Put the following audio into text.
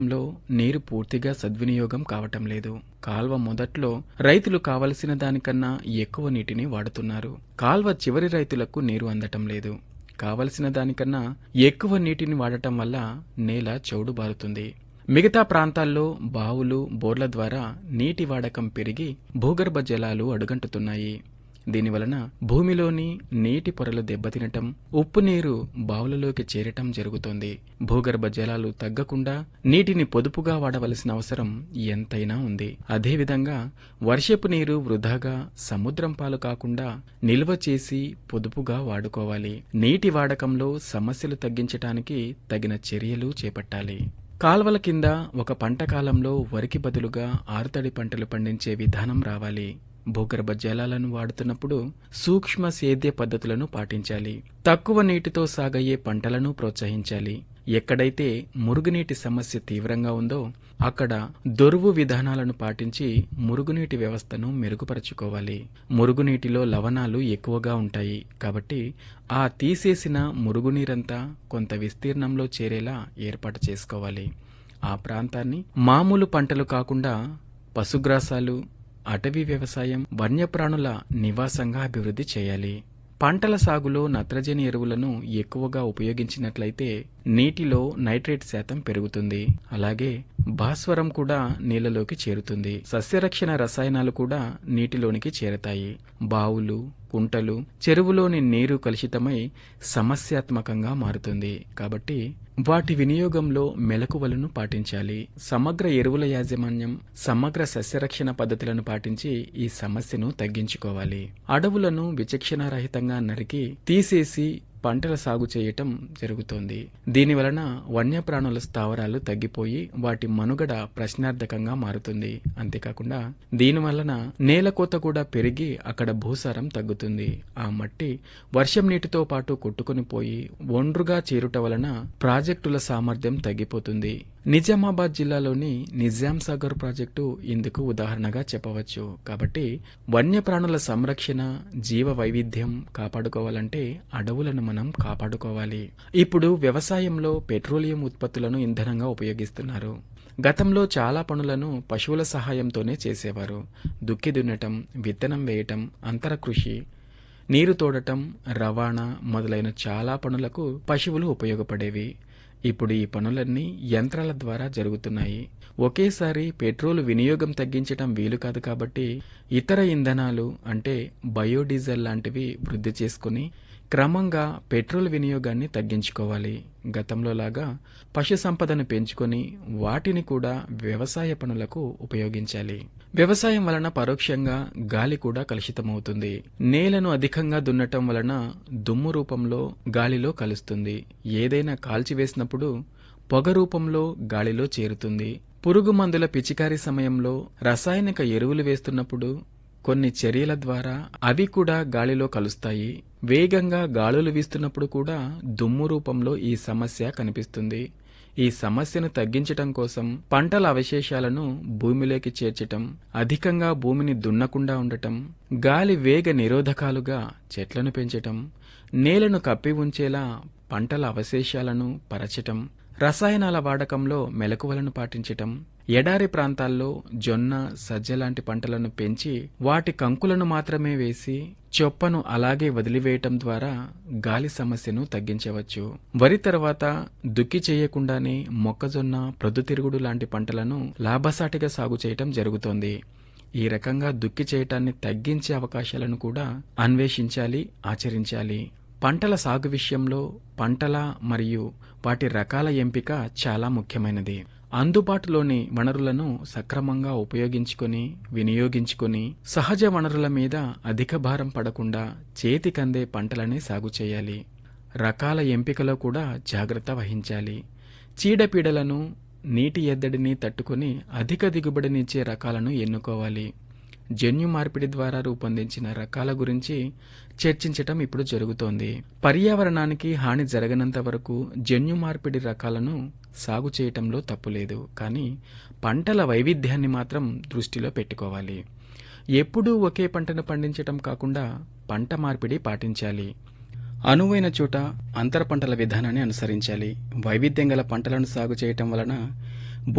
లో నీరు పూర్తిగా సద్వినియోగం కావటం లేదు కాల్వ మొదట్లో రైతులు కావలసిన దానికన్నా ఎక్కువ నీటిని వాడుతున్నారు కాల్వ చివరి రైతులకు నీరు అందటం లేదు కావలసిన దానికన్నా ఎక్కువ నీటిని వాడటం వల్ల నేల చౌడుబారుతుంది మిగతా ప్రాంతాల్లో బావులు బోర్ల ద్వారా నీటి వాడకం పెరిగి భూగర్భ జలాలు అడుగంటుతున్నాయి దీనివలన భూమిలోని నీటి పొరలు దెబ్బతినటం ఉప్పు నీరు బావులలోకి చేరటం జరుగుతోంది భూగర్భ జలాలు తగ్గకుండా నీటిని పొదుపుగా వాడవలసిన అవసరం ఎంతైనా ఉంది అదేవిధంగా వర్షపు నీరు వృధాగా సముద్రం పాలు కాకుండా నిల్వ చేసి పొదుపుగా వాడుకోవాలి నీటి వాడకంలో సమస్యలు తగ్గించటానికి తగిన చర్యలు చేపట్టాలి కాల్వల కింద ఒక పంట కాలంలో వరికి బదులుగా ఆరుతడి పంటలు పండించే విధానం రావాలి భూగర్భ జలాలను వాడుతున్నప్పుడు సూక్ష్మ సేద్య పద్ధతులను పాటించాలి తక్కువ నీటితో సాగయ్యే పంటలను ప్రోత్సహించాలి ఎక్కడైతే మురుగునీటి సమస్య తీవ్రంగా ఉందో అక్కడ దొరువు విధానాలను పాటించి మురుగునీటి వ్యవస్థను మెరుగుపరచుకోవాలి మురుగునీటిలో లవణాలు ఎక్కువగా ఉంటాయి కాబట్టి ఆ తీసేసిన మురుగునీరంతా కొంత విస్తీర్ణంలో చేరేలా ఏర్పాటు చేసుకోవాలి ఆ ప్రాంతాన్ని మామూలు పంటలు కాకుండా పశుగ్రాసాలు అటవీ వ్యవసాయం వన్యప్రాణుల నివాసంగా అభివృద్ధి చేయాలి పంటల సాగులో నత్రజని ఎరువులను ఎక్కువగా ఉపయోగించినట్లయితే నీటిలో నైట్రేట్ శాతం పెరుగుతుంది అలాగే భాస్వరం కూడా నీళ్ళలోకి చేరుతుంది సస్యరక్షణ రసాయనాలు కూడా నీటిలోనికి చేరతాయి బావులు కుంటలు చెరువులోని నీరు కలుషితమై సమస్యాత్మకంగా మారుతుంది కాబట్టి వాటి వినియోగంలో మెలకువలను పాటించాలి సమగ్ర ఎరువుల యాజమాన్యం సమగ్ర సస్యరక్షణ పద్ధతులను పాటించి ఈ సమస్యను తగ్గించుకోవాలి అడవులను విచక్షణారహితంగా నరికి తీసేసి పంటల సాగు చేయటం జరుగుతోంది దీనివలన వన్యప్రాణుల స్థావరాలు తగ్గిపోయి వాటి మనుగడ ప్రశ్నార్థకంగా మారుతుంది అంతేకాకుండా దీనివలన నేల కోత కూడా పెరిగి అక్కడ భూసారం తగ్గుతుంది ఆ మట్టి వర్షం నీటితో పాటు కొట్టుకుని పోయి ఒండ్రుగా చేరుట వలన ప్రాజెక్టుల సామర్థ్యం తగ్గిపోతుంది నిజామాబాద్ జిల్లాలోని నిజాం సాగర్ ప్రాజెక్టు ఇందుకు ఉదాహరణగా చెప్పవచ్చు కాబట్టి వన్యప్రాణుల సంరక్షణ జీవ వైవిధ్యం కాపాడుకోవాలంటే అడవులను మనం కాపాడుకోవాలి ఇప్పుడు వ్యవసాయంలో పెట్రోలియం ఉత్పత్తులను ఇంధనంగా ఉపయోగిస్తున్నారు గతంలో చాలా పనులను పశువుల సహాయంతోనే చేసేవారు దుక్కి దున్నటం విత్తనం వేయటం అంతర కృషి నీరు తోడటం రవాణా మొదలైన చాలా పనులకు పశువులు ఉపయోగపడేవి ఇప్పుడు ఈ పనులన్నీ యంత్రాల ద్వారా జరుగుతున్నాయి ఒకేసారి పెట్రోల్ వినియోగం తగ్గించటం వీలు కాదు కాబట్టి ఇతర ఇంధనాలు అంటే బయోడీజిల్ లాంటివి వృద్ధి చేసుకుని క్రమంగా పెట్రోల్ వినియోగాన్ని తగ్గించుకోవాలి గతంలో లాగా పశు సంపదను పెంచుకొని వాటిని కూడా వ్యవసాయ పనులకు ఉపయోగించాలి వ్యవసాయం వలన పరోక్షంగా గాలి కూడా కలుషితమవుతుంది నేలను అధికంగా దున్నటం వలన దుమ్ము రూపంలో గాలిలో కలుస్తుంది ఏదైనా కాల్చివేసినప్పుడు పొగ రూపంలో గాలిలో చేరుతుంది పురుగు మందుల పిచికారీ సమయంలో రసాయనిక ఎరువులు వేస్తున్నప్పుడు కొన్ని చర్యల ద్వారా అవి కూడా గాలిలో కలుస్తాయి వేగంగా గాలులు వీస్తున్నప్పుడు కూడా దుమ్ము రూపంలో ఈ సమస్య కనిపిస్తుంది ఈ సమస్యను తగ్గించటం కోసం పంటల అవశేషాలను భూమిలోకి చేర్చటం అధికంగా భూమిని దున్నకుండా ఉండటం గాలి వేగ నిరోధకాలుగా చెట్లను పెంచటం నేలను కప్పి ఉంచేలా పంటల అవశేషాలను పరచటం రసాయనాల వాడకంలో మెలకువలను పాటించటం ఎడారి ప్రాంతాల్లో జొన్న సజ్జ లాంటి పంటలను పెంచి వాటి కంకులను మాత్రమే వేసి చొప్పను అలాగే వదిలివేయటం ద్వారా గాలి సమస్యను తగ్గించవచ్చు వరి తర్వాత దుక్కి చేయకుండానే మొక్కజొన్న ప్రొద్దుతిరుగుడు లాంటి పంటలను లాభసాటిగా సాగు చేయటం జరుగుతోంది ఈ రకంగా దుక్కి చేయటాన్ని తగ్గించే అవకాశాలను కూడా అన్వేషించాలి ఆచరించాలి పంటల సాగు విషయంలో పంటల మరియు వాటి రకాల ఎంపిక చాలా ముఖ్యమైనది అందుబాటులోని వనరులను సక్రమంగా ఉపయోగించుకొని వినియోగించుకొని సహజ వనరుల మీద అధిక భారం పడకుండా చేతికందే పంటలనే సాగు చేయాలి రకాల ఎంపికలో కూడా జాగ్రత్త వహించాలి చీడపీడలను నీటి ఎద్దడిని తట్టుకొని అధిక దిగుబడినిచ్చే రకాలను ఎన్నుకోవాలి జన్యు మార్పిడి ద్వారా రూపొందించిన రకాల గురించి చర్చించటం ఇప్పుడు జరుగుతోంది పర్యావరణానికి హాని జరగనంత వరకు జన్యు మార్పిడి రకాలను సాగు చేయటంలో తప్పులేదు కానీ పంటల వైవిధ్యాన్ని మాత్రం దృష్టిలో పెట్టుకోవాలి ఎప్పుడూ ఒకే పంటను పండించటం కాకుండా పంట మార్పిడి పాటించాలి అనువైన చోట అంతర పంటల విధానాన్ని అనుసరించాలి వైవిధ్యం గల పంటలను సాగు చేయటం వలన